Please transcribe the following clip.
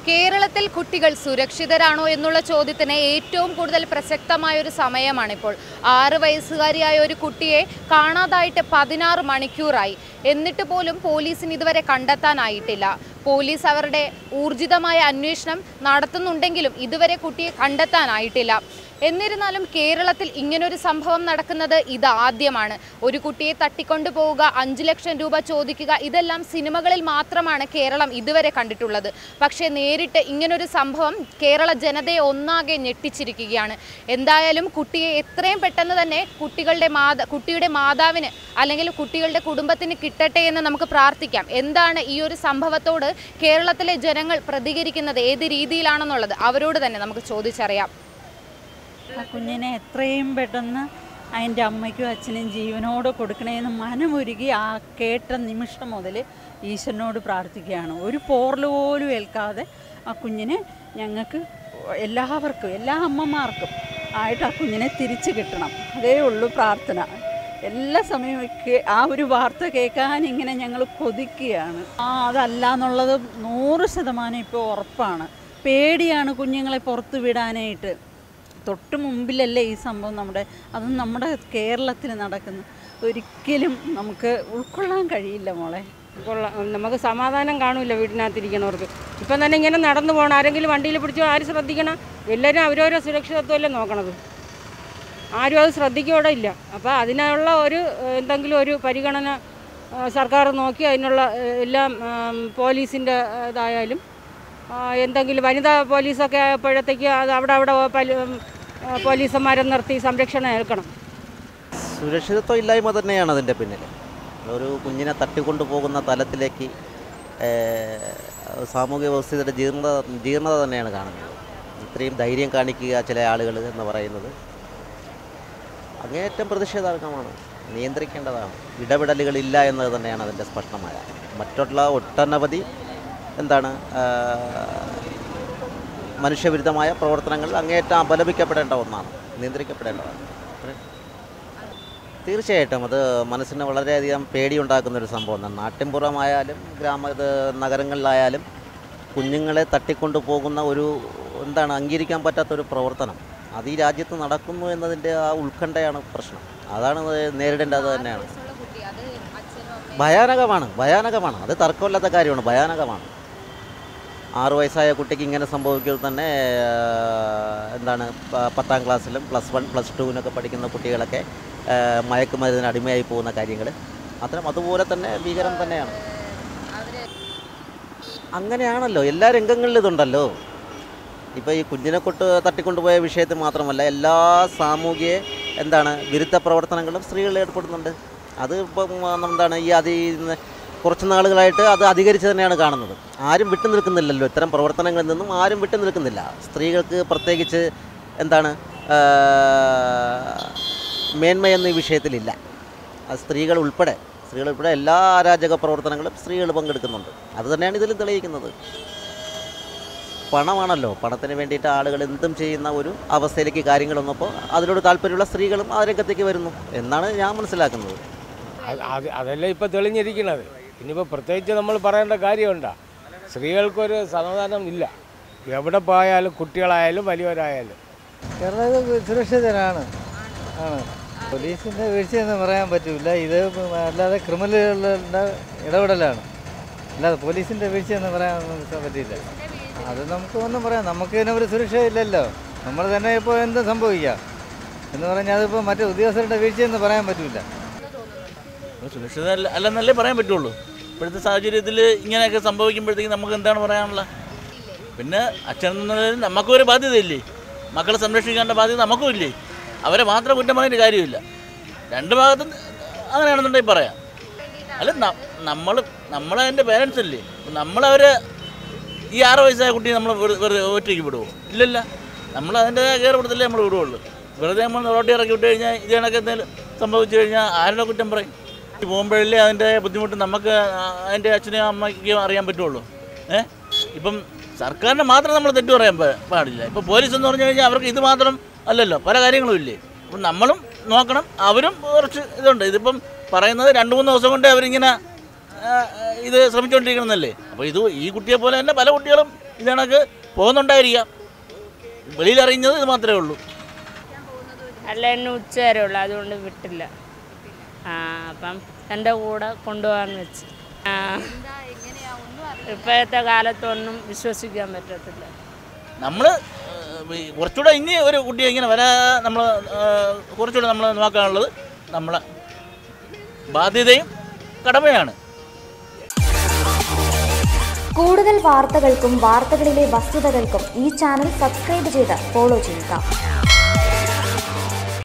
കേരളത്തിൽ കുട്ടികൾ സുരക്ഷിതരാണോ എന്നുള്ള ചോദ്യത്തിന് ഏറ്റവും കൂടുതൽ പ്രസക്തമായ ഒരു സമയമാണിപ്പോൾ ആറ് വയസ്സുകാരിയായ ഒരു കുട്ടിയെ കാണാതായിട്ട് പതിനാറ് മണിക്കൂറായി എന്നിട്ട് പോലും പോലീസിന് ഇതുവരെ കണ്ടെത്താനായിട്ടില്ല പോലീസ് അവരുടെ ഊർജിതമായ അന്വേഷണം നടത്തുന്നുണ്ടെങ്കിലും ഇതുവരെ കുട്ടിയെ കണ്ടെത്താനായിട്ടില്ല എന്നിരുന്നാലും കേരളത്തിൽ ഇങ്ങനൊരു സംഭവം നടക്കുന്നത് ഇതാദ്യമാണ് ഒരു കുട്ടിയെ തട്ടിക്കൊണ്ടു പോവുക അഞ്ചു ലക്ഷം രൂപ ചോദിക്കുക ഇതെല്ലാം സിനിമകളിൽ മാത്രമാണ് കേരളം ഇതുവരെ കണ്ടിട്ടുള്ളത് പക്ഷേ നേരിട്ട് ഇങ്ങനൊരു സംഭവം കേരള ജനതയെ ഒന്നാകെ ഞെട്ടിച്ചിരിക്കുകയാണ് എന്തായാലും കുട്ടിയെ എത്രയും പെട്ടെന്ന് തന്നെ കുട്ടികളുടെ മാത കുട്ടിയുടെ മാതാവിന് അല്ലെങ്കിൽ കുട്ടികളുടെ കുടുംബത്തിന് കിട്ടട്ടെ എന്ന് നമുക്ക് പ്രാർത്ഥിക്കാം എന്താണ് ഈ ഒരു സംഭവത്തോട് കേരളത്തിലെ ജനങ്ങൾ പ്രതികരിക്കുന്നത് ഏത് രീതിയിലാണെന്നുള്ളത് അവരോട് തന്നെ നമുക്ക് ചോദിച്ചറിയാം ആ കുഞ്ഞിനെ എത്രയും പെട്ടെന്ന് അതിൻ്റെ അമ്മയ്ക്കും അച്ഛനും ജീവനോട് കൊടുക്കണേന്ന് മനമൊരുകി ആ കേട്ട നിമിഷം മുതൽ ഈശ്വരനോട് പ്രാർത്ഥിക്കുകയാണ് ഒരു പോറൽ പോലും ഏൽക്കാതെ ആ കുഞ്ഞിനെ ഞങ്ങൾക്ക് എല്ലാവർക്കും എല്ലാ അമ്മമാർക്കും ആയിട്ട് ആ കുഞ്ഞിനെ തിരിച്ചു കിട്ടണം അതേ ഉള്ളൂ പ്രാർത്ഥന എല്ലാ സമയവും കേ- ആ ഒരു വാർത്ത കേൾക്കാൻ ഇങ്ങനെ ഞങ്ങൾ കൊതിക്കുകയാണ് ആ അതല്ല എന്നുള്ളത് നൂറ് ശതമാനം ഇപ്പോൾ ഉറപ്പാണ് പേടിയാണ് കുഞ്ഞുങ്ങളെ പുറത്ത് വിടാനായിട്ട് തൊട്ട് മുമ്പിലല്ലേ ഈ സംഭവം നമ്മുടെ അതും നമ്മുടെ കേരളത്തിൽ നടക്കുന്നു ഒരിക്കലും നമുക്ക് ഉൾക്കൊള്ളാൻ കഴിയില്ല മോളെ കൊള്ളാം നമുക്ക് സമാധാനം കാണൂല വീട്ടിനകത്തിരിക്കണവർക്ക് ഇപ്പം തന്നെ ഇങ്ങനെ നടന്നു പോകണം ആരെങ്കിലും വണ്ടിയിൽ പിടിച്ചോ ആര് ശ്രദ്ധിക്കണം എല്ലാവരും അവരവരോ സുരക്ഷിതത്വമല്ലേ നോക്കണത് ആരും അത് ശ്രദ്ധിക്കോടെ ഇല്ല അപ്പോൾ അതിനുള്ള ഒരു ഏഹ്, എന്തെങ്കിലും ഒരു പരിഗണന ഏഹ്, സർക്കാർ നോക്കി അതിനുള്ള ഏഹ്, എല്ലാം ആം, പോലീസിൻ്റെ ഏഹ്, ഇതായാലും ആ, എന്തെങ്കിലും വനിതാ പോലീസൊക്കെ ആയപ്പോഴത്തേക്ക് അത് അവിടെ അവിടെ പല- ഏഹ്, പോലീസന്മാരെ നിർത്തി സംരക്ഷണം ഏൽക്കണം സുരക്ഷിതത്വം ഇല്ലായ്മ തന്നെയാണ് അതിൻ്റെ പിന്നിൽ ഒരു കുഞ്ഞിനെ തട്ടിക്കൊണ്ടു പോകുന്ന തലത്തിലേക്ക് ഏഹ്, സാമൂഹ്യ വ്യവസ്ഥയുടെ ജീർണത ജീർണത തന്നെയാണ് കാണുന്നത് ഇത്രയും ധൈര്യം കാണിക്കുക ചില ആളുകൾ എന്ന് പറയുന്നത് അങ്ങേയറ്റം പ്രതിഷേധാർഹമാണ് നിയന്ത്രിക്കേണ്ടതാണ് ഇടപെടലുകളില്ല എന്നത് തന്നെയാണ് അതിൻ്റെ സ്പഷ്ടമായ മറ്റുള്ള ഒട്ടനവധി എന്താണ് ആഹ്, മനുഷ്യവിരുദ്ധമായ പ്രവർത്തനങ്ങൾ അങ്ങേയറ്റം അപലപിക്കപ്പെടേണ്ട ഒന്നാണ് നിയന്ത്രിക്കപ്പെടേണ്ടതാണ് അത്രേ. തീർച്ചയായിട്ടും അത് മനസ്സിന് വളരെയധികം പേടിയുണ്ടാക്കുന്ന ഒരു സംഭവം തന്നെ നാട്ടിൻപുറമായാലും ഗ്രാമ ഇത് നഗരങ്ങളിലായാലും കുഞ്ഞുങ്ങളെ തട്ടിക്കൊണ്ടു പോകുന്ന ഒരു എന്താണ് അംഗീകരിക്കാൻ പറ്റാത്ത ഒരു പ്രവർത്തനം അത് ഈ രാജ്യത്ത് നടക്കുന്നു എന്നതിൻ്റെ ആ ഉത്കണ്ഠയാണ് പ്രശ്നം അതാണ് നേരിടേണ്ടത് തന്നെയാണ് ഭയാനകമാണ് ഭയാനകമാണ് അത് തർക്കമില്ലാത്ത കാര്യമാണ് ഭയാനകമാണ് ആറു വയസ്സായ കുട്ടിക്ക് ഇങ്ങനെ സംഭവിക്കുന്നത് തന്നെ ആ, എന്താണ് പ- പത്താം ക്ലാസ്സിലും പ്ലസ് വൺ പ്ലസ് ടുവിനൊക്കെ പഠിക്കുന്ന കുട്ടികളൊക്കെ ആ, മയക്കുമരുന്നിന് അടിമയായി പോകുന്ന കാര്യങ്ങൾ അത്തരം അതുപോലെ തന്നെ ഭീകരം തന്നെയാണ് അങ്ങനെയാണല്ലോ എല്ലാ രംഗങ്ങളിലും ഇതുണ്ടല്ലോ ഇപ്പോൾ ഈ കുഞ്ഞിനെ കൊട്ട് തട്ടിക്കൊണ്ടുപോയ വിഷയത്തിൽ മാത്രമല്ല എല്ലാ സാമൂഹിക എന്താണ് വിരുദ്ധ പ്രവർത്തനങ്ങളും സ്ത്രീകൾ ഏർപ്പെടുന്നുണ്ട് അത് ഇപ്പം ഉം, എന്താണ് ഈ അതി കുറച്ച് നാളുകളായിട്ട് അത് അധികരിച്ച് തന്നെയാണ് കാണുന്നത് ആരും വിട്ടു നിൽക്കുന്നില്ലല്ലോ ഇത്തരം പ്രവർത്തനങ്ങളിൽ നിന്നും ആരും വിട്ടു നിൽക്കുന്നില്ല സ്ത്രീകൾക്ക് പ്രത്യേകിച്ച് എന്താണ് ആ, മേന്മയെന്ന ഈ വിഷയത്തിലില്ല അത് സ്ത്രീകൾ ഉൾപ്പെടെ സ്ത്രീകൾ ഉൾപ്പെടെ എല്ലാ അരാജക പ്രവർത്തനങ്ങളും സ്ത്രീകൾ പങ്കെടുക്കുന്നുണ്ട് അത് തന്നെയാണ് ഇതിലും തെളിയിക്കുന്നത് പണമാണല്ലോ പണത്തിന് വേണ്ടിയിട്ട് ആളുകൾ എന്തും ചെയ്യുന്ന ഒരു അവസ്ഥയിലേക്ക് കാര്യങ്ങൾ വന്നപ്പോൾ അതിനോട് താല്പര്യമുള്ള സ്ത്രീകളും ആ രംഗത്തേക്ക് വരുന്നു എന്നാണ് ഞാൻ മനസ്സിലാക്കുന്നത് അത് അത് അതല്ല ഇപ്പം തെളിഞ്ഞിരിക്കുന്നത് ഇനിയിപ്പോൾ പ്രത്യേകിച്ച് നമ്മൾ പറയേണ്ട കാര്യമുണ്ടോ സ്ത്രീകൾക്കൊരു സമാധാനം ഇല്ല എവിടെ പോയാലും കുട്ടികളായാലും വലിയവരായാലും കേരളത്തിൽ സുരക്ഷിതരാണ് ആണ് പോലീസിൻ്റെ വീഴ്ചയെന്ന് പറയാൻ പറ്റില്ല ഇത് അല്ലാതെ ക്രിമിനലുകളുടെ ഇടപെടലാണ് അല്ലാതെ പോലീസിൻ്റെ വീഴ്ചയെന്ന് പറയാൻ പറ്റില്ല അത് നമുക്ക് ഒന്നും പറയാം നമുക്ക് ഇതിനെ ഒരു സുരക്ഷ ഇല്ലല്ലോ നമ്മൾ തന്നെ ഇപ്പോൾ എന്തും സംഭവിക്കാം എന്ന് പറഞ്ഞാൽ അതിപ്പോൾ മറ്റു ഉദ്യോഗസ്ഥരുടെ വീഴ്ചയെന്ന് പറയാൻ പറ്റില്ല സുരക്ഷിത അല്ല അല്ലെന്നല്ലേ പറയാൻ പറ്റുള്ളൂ ഇപ്പോഴത്തെ സാഹചര്യത്തിൽ ഇങ്ങനെയൊക്കെ സംഭവിക്കുമ്പോഴത്തേക്കും നമുക്ക് എന്താണ് പറയാനുള്ളത് പിന്നെ അച്ഛൻ എന്ന നിലയിൽ നമുക്കും ഒരു ബാധ്യതയില്ലേ മക്കളെ സംരക്ഷിക്കേണ്ട ബാധ്യത നമുക്കും ഇല്ലേ അവരെ മാത്രം കുറ്റം പറഞ്ഞിട്ട് കാര്യമില്ല രണ്ട് ഭാഗത്തും അങ്ങനെയാണെന്നുണ്ടെങ്കിൽ പറയാം അല്ല നമ്മൾ നമ്മളതിൻ്റെ പേരൻസ് അല്ലേ അപ്പം നമ്മളവരെ ഈ ആറ് വയസ്സായ കുട്ടിയെ നമ്മൾ വെറുതെ ഒറ്റയ്ക്ക് വിടുമോ ഇല്ലല്ല നമ്മൾ അതിൻ്റെ കയറി കൊടുത്തല്ലേ നമ്മൾ വിടുകയുള്ളൂ വെറുതെ നമ്മൾ റോട്ടിൽ ഇറക്കി വിട്ട് കഴിഞ്ഞാൽ ഇത് കണക്ക് എന്തെങ്കിലും സംഭവിച്ചു കഴിഞ്ഞാൽ ആരുടെ കുറ്റം പറയും ഈ പോകുമ്പോഴല്ലേ അതിൻ്റെ ബുദ്ധിമുട്ട് നമുക്ക് ആ- അതിൻ്റെ അച്ഛനെയും അമ്മയ്ക്കും അറിയാൻ പറ്റുള്ളൂ ഏ ഇപ്പം സർക്കാരിന് മാത്രം നമ്മൾ തെറ്റു പറയാൻ പാ- പാടില്ല ഇപ്പോൾ പോലീസ് എന്ന് പറഞ്ഞു കഴിഞ്ഞാൽ അവർക്ക് ഇത് മാത്രം അല്ലല്ലോ പല കാര്യങ്ങളും ഇല്ലേ അപ്പം നമ്മളും നോക്കണം അവരും കുറച്ച് ഇതുണ്ട് ഇതിപ്പം പറയുന്നത് രണ്ട് മൂന്ന് ദിവസം കൊണ്ട് അവരിങ്ങനെ ആ, ഇത് ശ്രമിച്ചുകൊണ്ടിരിക്കണമെന്നല്ലേ അപ്പോൾ ഇത് ഈ കുട്ടിയെ പോലെ തന്നെ പല കുട്ടികളും ഇതണക്ക് പോകുന്നുണ്ടായിരിക്കാം വെളിയിൽ അറിയുന്നത് ഇത് മാത്രമേ ഉള്ളൂ അല്ല എന്നെ ഉച്ച വരെ ഉള്ളു അതുകൊണ്ട് വിട്ടില്ല ആ അപ്പം എൻ്റെ കൂടെ കൊണ്ടുപോകാൻ വെച്ച് ആ ഇപ്പോഴത്തെ കാലത്തൊന്നും വിശ്വസിക്കാൻ പറ്റത്തില്ല നമ്മൾ കുറച്ചുകൂടെ ഇനി ഒരു കുട്ടിയെ ഇങ്ങനെ വരാ നമ്മൾ കുറച്ചുകൂടെ നമ്മൾ നോക്കാനുള്ളത് നമ്മളെ ബാധ്യതയും കടമയാണ് കൂടുതൽ വാർത്തകൾക്കും വാർത്തകളിലെ വസ്തുതകൾക്കും ഈ ചാനൽ സബ്സ്ക്രൈബ് ചെയ്ത് ഫോളോ ചെയ്യുക